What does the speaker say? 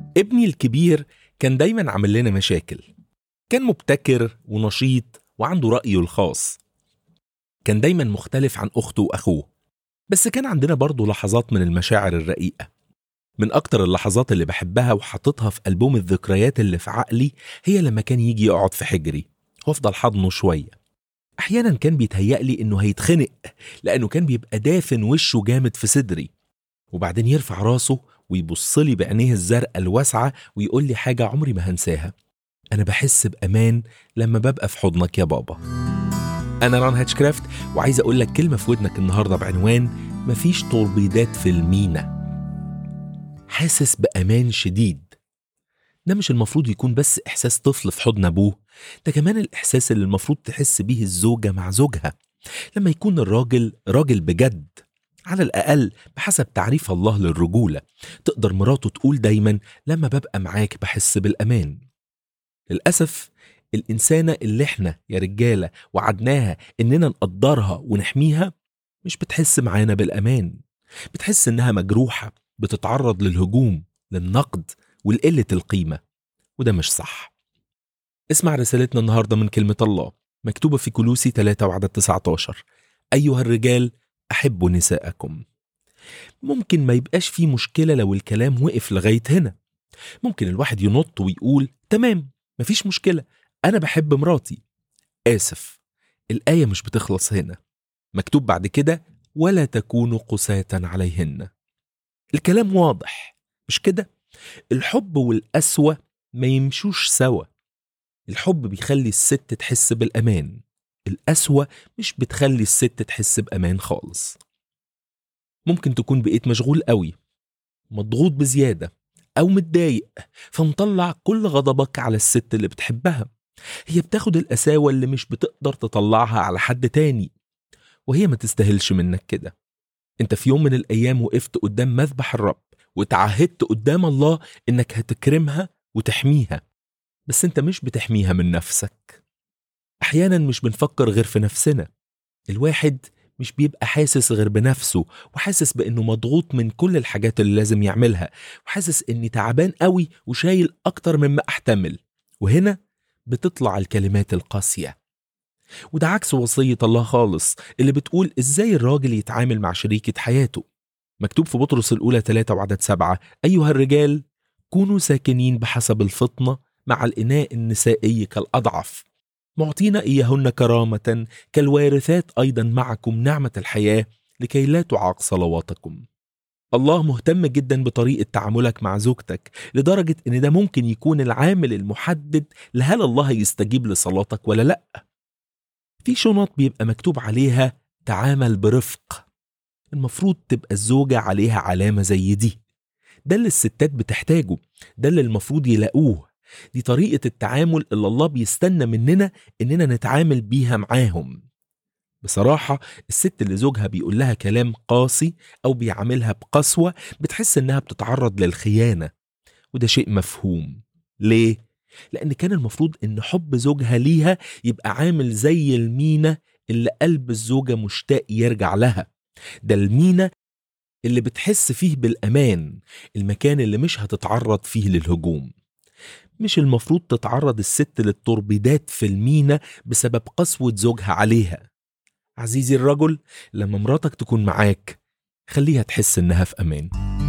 ابني الكبير كان دايما عامل لنا مشاكل كان مبتكر ونشيط وعنده رأيه الخاص كان دايما مختلف عن أخته وأخوه بس كان عندنا برضه لحظات من المشاعر الرقيقة من أكتر اللحظات اللي بحبها وحاططها في ألبوم الذكريات اللي في عقلي هي لما كان يجي يقعد في حجري وافضل حضنه شوية أحيانا كان بيتهيألي إنه هيتخنق لأنه كان بيبقى دافن وشه جامد في صدري وبعدين يرفع راسه ويبص لي بعينيه الزرقاء الواسعة ويقول لي حاجة عمري ما هنساها أنا بحس بأمان لما ببقى في حضنك يا بابا أنا ران هاتشكرافت وعايز أقول لك كلمة في ودنك النهاردة بعنوان مفيش توربيدات في المينا حاسس بأمان شديد ده مش المفروض يكون بس إحساس طفل في حضن أبوه ده كمان الإحساس اللي المفروض تحس بيه الزوجة مع زوجها لما يكون الراجل راجل بجد على الأقل بحسب تعريف الله للرجولة تقدر مراته تقول دايما لما ببقى معاك بحس بالأمان للأسف الإنسانة اللي احنا يا رجالة وعدناها إننا نقدرها ونحميها مش بتحس معانا بالأمان بتحس إنها مجروحة بتتعرض للهجوم للنقد ولقلة القيمة وده مش صح اسمع رسالتنا النهاردة من كلمة الله مكتوبة في كلوسي 3 وعدد 19 أيها الرجال أحبوا نساءكم ممكن ما يبقاش في مشكلة لو الكلام وقف لغاية هنا ممكن الواحد ينط ويقول تمام مفيش مشكلة أنا بحب مراتي آسف الآية مش بتخلص هنا مكتوب بعد كده ولا تكونوا قساة عليهن الكلام واضح مش كده الحب والقسوة ما يمشوش سوا الحب بيخلي الست تحس بالأمان القسوة مش بتخلي الست تحس بأمان خالص ممكن تكون بقيت مشغول قوي مضغوط بزيادة أو متضايق فمطلع كل غضبك على الست اللي بتحبها هي بتاخد القساوة اللي مش بتقدر تطلعها على حد تاني وهي ما تستاهلش منك كده انت في يوم من الأيام وقفت قدام مذبح الرب وتعهدت قدام الله انك هتكرمها وتحميها بس انت مش بتحميها من نفسك احيانا مش بنفكر غير في نفسنا الواحد مش بيبقى حاسس غير بنفسه وحاسس بانه مضغوط من كل الحاجات اللي لازم يعملها وحاسس اني تعبان قوي وشايل اكتر مما احتمل وهنا بتطلع الكلمات القاسية وده عكس وصية الله خالص اللي بتقول ازاي الراجل يتعامل مع شريكة حياته مكتوب في بطرس الأولى 3 وعدد 7 أيها الرجال كونوا ساكنين بحسب الفطنة مع الإناء النسائي كالأضعف معطين إياهن كرامة كالوارثات أيضا معكم نعمة الحياة لكي لا تعاق صلواتكم الله مهتم جدا بطريقة تعاملك مع زوجتك لدرجة إن ده ممكن يكون العامل المحدد لهل الله يستجيب لصلاتك ولا لأ في شنط بيبقى مكتوب عليها تعامل برفق المفروض تبقى الزوجة عليها علامة زي دي ده اللي الستات بتحتاجه ده اللي المفروض يلاقوه دي طريقة التعامل اللي الله بيستنى مننا إننا نتعامل بيها معاهم بصراحة الست اللي زوجها بيقول لها كلام قاسي أو بيعاملها بقسوة بتحس إنها بتتعرض للخيانة وده شيء مفهوم ليه؟ لأن كان المفروض إن حب زوجها ليها يبقى عامل زي المينا اللي قلب الزوجة مشتاق يرجع لها ده المينا اللي بتحس فيه بالأمان المكان اللي مش هتتعرض فيه للهجوم مش المفروض تتعرض الست للتوربيدات في المينا بسبب قسوة زوجها عليها عزيزي الرجل لما مراتك تكون معاك خليها تحس إنها في أمان